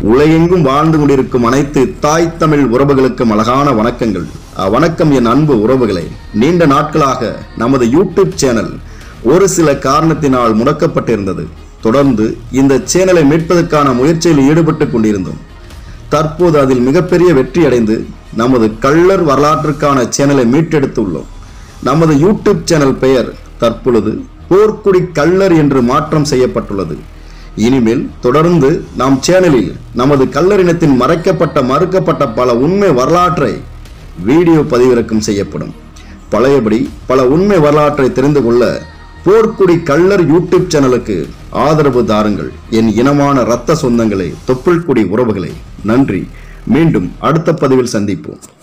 உலகெங்கும் வாழ்ந்து கொண்டிருக்கும் அனைத்து தாய் தமிழ் உறவுகளுக்கும் அழகான வணக்கங்கள் அஹ், வணக்கம் என் அன்பு உறவுகளே நீண்ட நாட்களாக நமது யூடியூப் சேனல் ஒரு சில காரணத்தினால் முடக்கப்பட்டிருந்தது தொடர்ந்து இந்த சேனலை மீட்பதற்கான முயற்சியில் ஈடுபட்டு கொண்டிருந்தோம் தற்போது அதில் மிகப்பெரிய வெற்றி அடைந்து நமது கள்ளர் வரலாற்றுக்கான சேனலை மீட்டெடுத்துள்ளோம் நமது யூடியூப் சேனல் பெயர் தற்பொழுது போர்க்குடி கள்ளர் என்று மாற்றம் செய்யப்பட்டுள்ளது இனிமேல் தொடர்ந்து நாம் சேனலில் நமது கல்லறினத்தின் மறைக்கப்பட்ட மறுக்கப்பட்ட பல உண்மை வரலாற்றை வீடியோ பதிவிறக்கம் செய்யப்படும் பழையபடி பல உண்மை வரலாற்றை தெரிந்து கொள்ள போர்க்குடி கள்ளர் யூடியூப் சேனலுக்கு ஆதரவு தாருங்கள் என் இனமான இரத்த சொந்தங்களே தொப்புள்குடி உறவுகளே நன்றி மீண்டும் அடுத்த பதிவில் சந்திப்போம்